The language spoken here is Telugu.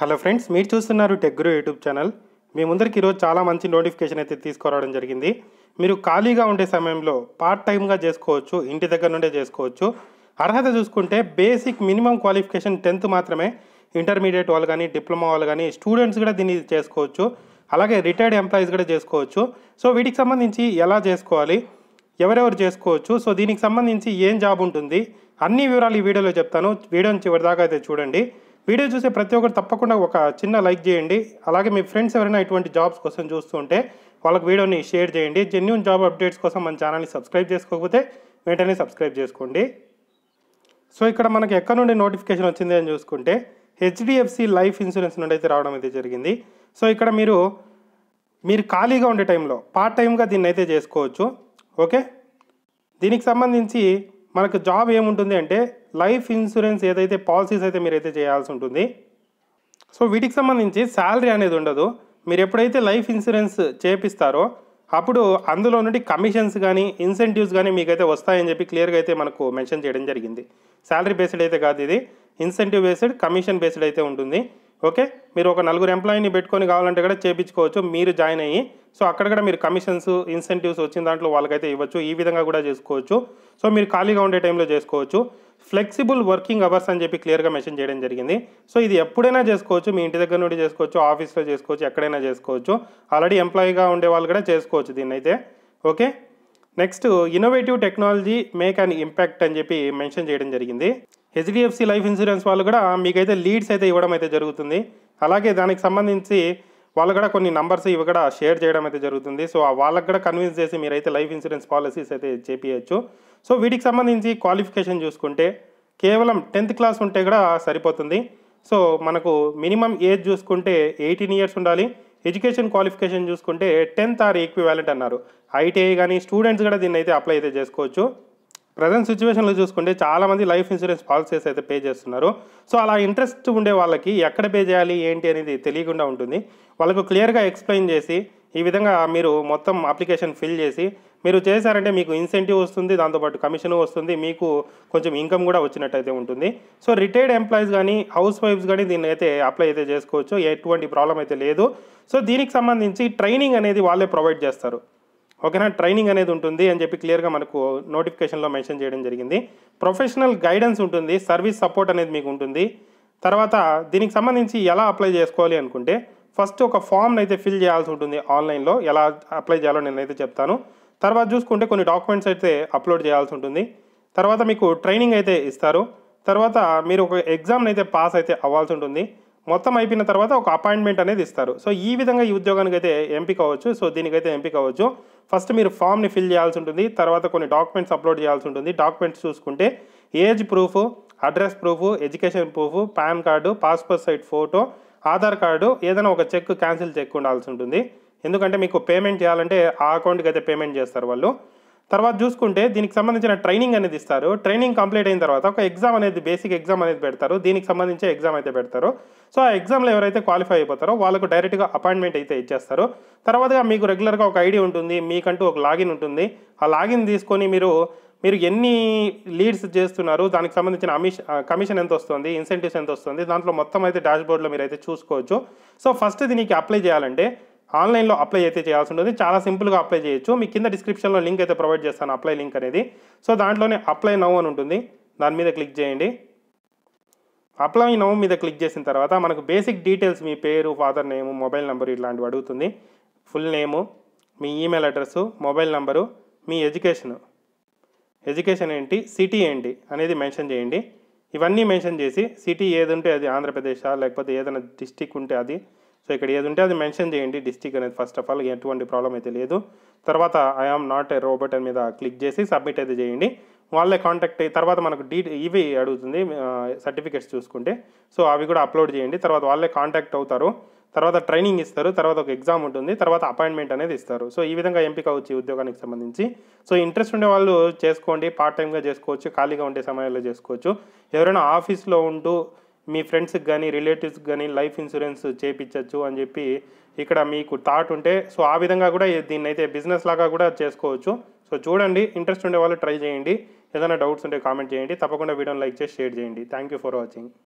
హలో ఫ్రెండ్స్ మీరు చూస్తున్నారు టెక్ గురు యూట్యూబ్ ఛానల్ మీ ముందరికి ఈరోజు చాలా మంచి నోటిఫికేషన్ అయితే తీసుకురావడం జరిగింది మీరు ఖాళీగా ఉండే సమయంలో పార్ట్ టైంగా చేసుకోవచ్చు ఇంటి దగ్గర నుండే చేసుకోవచ్చు అర్హత చూసుకుంటే బేసిక్ మినిమం క్వాలిఫికేషన్ టెన్త్ మాత్రమే ఇంటర్మీడియట్ వాళ్ళు కానీ డిప్లొమా వాళ్ళు కానీ స్టూడెంట్స్ కూడా దీన్ని చేసుకోవచ్చు అలాగే రిటైర్డ్ ఎంప్లాయీస్ కూడా చేసుకోవచ్చు సో వీటికి సంబంధించి ఎలా చేసుకోవాలి ఎవరెవరు చేసుకోవచ్చు సో దీనికి సంబంధించి ఏం జాబ్ ఉంటుంది అన్ని వివరాలు ఈ వీడియోలో చెప్తాను వీడియోని చివరిదాకా అయితే చూడండి వీడియో చూసే ప్రతి ఒక్కరు తప్పకుండా ఒక చిన్న లైక్ చేయండి అలాగే మీ ఫ్రెండ్స్ ఎవరైనా ఇటువంటి జాబ్స్ కోసం చూస్తుంటే వాళ్ళకి వీడియోని షేర్ చేయండి జెన్యున్ జాబ్ అప్డేట్స్ కోసం మన ఛానల్ని సబ్స్క్రైబ్ చేసుకోకపోతే వెంటనే సబ్స్క్రైబ్ చేసుకోండి సో ఇక్కడ మనకి ఎక్కడ నుండి నోటిఫికేషన్ వచ్చింది అని చూసుకుంటే హెచ్డిఎఫ్సి లైఫ్ ఇన్సూరెన్స్ నుండి అయితే రావడం అయితే జరిగింది సో ఇక్కడ మీరు మీరు ఖాళీగా ఉండే టైంలో పార్ట్ టైంగా దీన్ని అయితే చేసుకోవచ్చు ఓకే దీనికి సంబంధించి మనకు జాబ్ ఏముంటుంది అంటే లైఫ్ ఇన్సూరెన్స్ ఏదైతే పాలసీస్ అయితే మీరైతే చేయాల్సి ఉంటుంది సో వీటికి సంబంధించి శాలరీ అనేది ఉండదు మీరు ఎప్పుడైతే లైఫ్ ఇన్సూరెన్స్ చేపిస్తారో అప్పుడు అందులో నుండి కమిషన్స్ కానీ ఇన్సెంటివ్స్ కానీ మీకైతే వస్తాయని చెప్పి క్లియర్గా అయితే మనకు మెన్షన్ చేయడం జరిగింది శాలరీ బేస్డ్ అయితే కాదు ఇది ఇన్సెంటివ్ బేస్డ్ కమిషన్ బేస్డ్ అయితే ఉంటుంది ఓకే మీరు ఒక నలుగురు ఎంప్లాయీని పెట్టుకొని కావాలంటే కూడా చేపించుకోవచ్చు మీరు జాయిన్ అయ్యి సో అక్కడ కూడా మీరు కమిషన్స్ ఇన్సెంటివ్స్ వచ్చిన దాంట్లో వాళ్ళకైతే ఇవ్వచ్చు ఈ విధంగా కూడా చేసుకోవచ్చు సో మీరు ఖాళీగా ఉండే టైంలో చేసుకోవచ్చు ఫ్లెక్సిబుల్ వర్కింగ్ అవర్స్ అని చెప్పి క్లియర్గా మెన్షన్ చేయడం జరిగింది సో ఇది ఎప్పుడైనా చేసుకోవచ్చు మీ ఇంటి దగ్గర నుండి చేసుకోవచ్చు ఆఫీస్లో చేసుకోవచ్చు ఎక్కడైనా చేసుకోవచ్చు ఆల్రెడీ ఎంప్లాయీగా ఉండే వాళ్ళు కూడా చేసుకోవచ్చు దీన్ని అయితే okay next innovative technology make and impact అని చెప్పి మెన్షన్ చేయడం జరిగింది హెచ్డిఎఫ్సి లైఫ్ ఇన్సూరెన్స్ వాళ్ళు కూడా మీకైతే లీడ్స్ అయితే ఇవ్వడం అయితే జరుగుతుంది అలాగే దానికి సంబంధించి వాళ్ళు కూడా కొన్ని నంబర్స్ ఇవి కూడా షేర్ చేయడం అయితే జరుగుతుంది సో ఆ వాళ్ళకి కూడా కన్విన్స్ చేసి మీరైతే లైఫ్ ఇన్సూరెన్స్ పాలసీస్ అయితే చేపించచ్చు సో వీటికి సంబంధించి క్వాలిఫికేషన్ చూసుకుంటే కేవలం టెన్త్ క్లాస్ ఉంటే కూడా సరిపోతుంది సో మనకు మినిమం ఏజ్ చూసుకుంటే ఎయిటీన్ ఇయర్స్ ఉండాలి ఎడ్యుకేషన్ క్వాలిఫికేషన్ చూసుకుంటే టెన్త్ ఆర్ ఈక్వివాలెంట్ అన్నారు ఐటీఐ కానీ స్టూడెంట్స్ కూడా దీన్ని అయితే అప్లై అయితే చేసుకోవచ్చు ప్రజెంట్ సిచ్యువేషన్లో చూసుకుంటే చాలామంది లైఫ్ ఇన్సూరెన్స్ పాలసీస్ అయితే పే చేస్తున్నారు సో అలా ఇంట్రెస్ట్ ఉండే వాళ్ళకి ఎక్కడ పే చేయాలి ఏంటి అనేది తెలియకుండా ఉంటుంది వాళ్ళకు క్లియర్గా ఎక్స్ప్లెయిన్ చేసి ఈ విధంగా మీరు మొత్తం అప్లికేషన్ ఫిల్ చేసి మీరు చేశారంటే మీకు ఇన్సెంటివ్ వస్తుంది దాంతోపాటు కమిషన్ వస్తుంది మీకు కొంచెం ఇన్కమ్ కూడా వచ్చినట్టయితే ఉంటుంది సో రిటైర్డ్ ఎంప్లాయీస్ కానీ హౌస్ వైఫ్స్ కానీ దీన్ని అయితే అప్లై అయితే చేసుకోవచ్చు ఎటువంటి ప్రాబ్లం అయితే లేదు సో దీనికి సంబంధించి ట్రైనింగ్ అనేది వాళ్ళే ప్రొవైడ్ చేస్తారు ఓకేనా ట్రైనింగ్ అనేది ఉంటుంది అని చెప్పి క్లియర్గా మనకు నోటిఫికేషన్లో మెన్షన్ చేయడం జరిగింది ప్రొఫెషనల్ గైడెన్స్ ఉంటుంది సర్వీస్ సపోర్ట్ అనేది మీకు ఉంటుంది తర్వాత దీనికి సంబంధించి ఎలా అప్లై చేసుకోవాలి అనుకుంటే ఫస్ట్ ఒక ఫామ్ని అయితే ఫిల్ చేయాల్సి ఉంటుంది ఆన్లైన్లో ఎలా అప్లై చేయాలో నేనైతే చెప్తాను తర్వాత చూసుకుంటే కొన్ని డాక్యుమెంట్స్ అయితే అప్లోడ్ చేయాల్సి ఉంటుంది తర్వాత మీకు ట్రైనింగ్ అయితే ఇస్తారు తర్వాత మీరు ఒక ఎగ్జామ్ని అయితే పాస్ అయితే అవ్వాల్సి ఉంటుంది మొత్తం అయిపోయిన తర్వాత ఒక అపాయింట్మెంట్ అనేది ఇస్తారు సో ఈ విధంగా ఈ ఉద్యోగానికి అయితే ఎంపిక అవ్వచ్చు సో దీనికైతే ఎంపిక అవ్వచ్చు ఫస్ట్ మీరు ఫామ్ని ఫిల్ చేయాల్సి ఉంటుంది తర్వాత కొన్ని డాక్యుమెంట్స్ అప్లోడ్ చేయాల్సి ఉంటుంది డాక్యుమెంట్స్ చూసుకుంటే age proof address proof education proof PAN card passport size photo Aadhaar card ఏదైనా ఒక చెక్ క్యాన్సిల్ చెక్ ఉండాల్సి ఉంటుంది ఎందుకంటే మీకు పేమెంట్ చేయాలంటే ఆ అకౌంట్కి అయితే పేమెంట్ చేస్తారు వాళ్ళు తర్వాత చూసుకుంటే దీనికి సంబంధించిన ట్రైనింగ్ అనేది ఇస్తారు ట్రైనింగ్ కంప్లీట్ అయిన తర్వాత ఒక ఎగ్జామ్ అనేది బేసిక్ ఎగ్జామ్ అనేది పెడతారు దీనికి సంబంధించి ఎగ్జామ్ అయితే పెడతారు సో ఆ ఎగ్జామ్లో ఎవరైతే క్వాలిఫై అయిపోతారో వాళ్ళకు డైరెక్ట్గా అపాయింట్మెంట్ అయితే ఇచ్చేస్తారు తర్వాతగా మీకు రెగ్యులర్గా ఒక ఐడి ఉంటుంది మీకంటూ ఒక లాగిన్ ఉంటుంది ఆ లాగిన్ తీసుకొని మీరు మీరు ఎన్ని లీడ్స్ చేస్తున్నారు దానికి సంబంధించిన అమిష్ కమిషన్ ఎంత వస్తుంది ఇన్సెంటివ్స్ ఎంత వస్తుంది దాంట్లో మొత్తం అయితే డాష్ బోర్డ్లో మీరు అయితే చూసుకోవచ్చు సో ఫస్ట్ దీనికి అప్లై చేయాలంటే ఆన్లైన్లో అప్లై అయితే చేయాల్సి ఉంటుంది చాలా సింపుల్గా అప్లై చేయొచ్చు మీ కింద డిస్క్రిప్షన్లో లింక్ అయితే ప్రొవైడ్ చేస్తాను అప్లై లింక్ అనేది సో దాంట్లోనే అప్లై నవ్ అని ఉంటుంది దాని మీద క్లిక్ చేయండి అప్లై నవ్ మీద క్లిక్ చేసిన తర్వాత మనకు బేసిక్ డీటెయిల్స్ మీ పేరు ఫాదర్ నేము మొబైల్ నెంబర్ ఇట్లాంటివి అడుగుతుంది ఫుల్ నేము మీ ఈమెయిల్ అడ్రస్సు మొబైల్ నెంబరు మీ ఎడ్యుకేషన్ ఎడ్యుకేషన్ ఏంటి సిటీ ఏంటి అనేది మెన్షన్ చేయండి ఇవన్నీ మెన్షన్ చేసి సిటీ ఏది ఉంటే అది ఆంధ్రప్రదేశ్ లేకపోతే ఏదైనా డిస్టిక్ ఉంటే అది సో ఇక్కడ ఏది ఉంటే అది మెన్షన్ చేయండి డిస్టిక్ అనేది ఫస్ట్ ఆఫ్ ఆల్ ఎటువంటి ప్రాబ్లం అయితే లేదు తర్వాత ఐఆమ్ నాట్ ఏ రోబోట్ అని మీద క్లిక్ చేసి సబ్మిట్ అయితే చేయండి వాళ్ళే కాంటాక్ట్ అయ్యి తర్వాత మనకు డీ ఇవి అడుగుతుంది సర్టిఫికేట్స్ చూసుకుంటే సో అవి కూడా అప్లోడ్ చేయండి తర్వాత వాళ్ళే కాంటాక్ట్ అవుతారు తర్వాత ట్రైనింగ్ ఇస్తారు తర్వాత ఒక ఎగ్జామ్ ఉంటుంది తర్వాత అపాయింట్మెంట్ అనేది ఇస్తారు సో ఈ విధంగా ఎంపిక అవచ్చు ఉద్యోగానికి సంబంధించి సో ఇంట్రెస్ట్ ఉండే వాళ్ళు చేసుకోండి పార్ట్ టైంగా చేసుకోవచ్చు ఖాళీగా ఉండే సమయంలో చేసుకోవచ్చు ఎవరైనా ఆఫీస్లో ఉంటూ మీ ఫ్రెండ్స్కి కానీ రిలేటివ్స్కి కానీ లైఫ్ ఇన్సూరెన్స్ చేయించవచ్చు అని చెప్పి ఇక్కడ మీకు థాట్ ఉంటే సో ఆ విధంగా కూడా దీన్ని అయితే బిజినెస్ లాగా కూడా చేసుకోవచ్చు సో చూడండి ఇంట్రెస్ట్ ఉండే వాళ్ళు ట్రై చేయండి ఏదైనా డౌట్స్ ఉంటే కామెంట్ చేయండి తప్పకుండా వీడియోని లైక్ చేసి షేర్ చేయండి థ్యాంక్ యూ ఫర్ వాచింగ్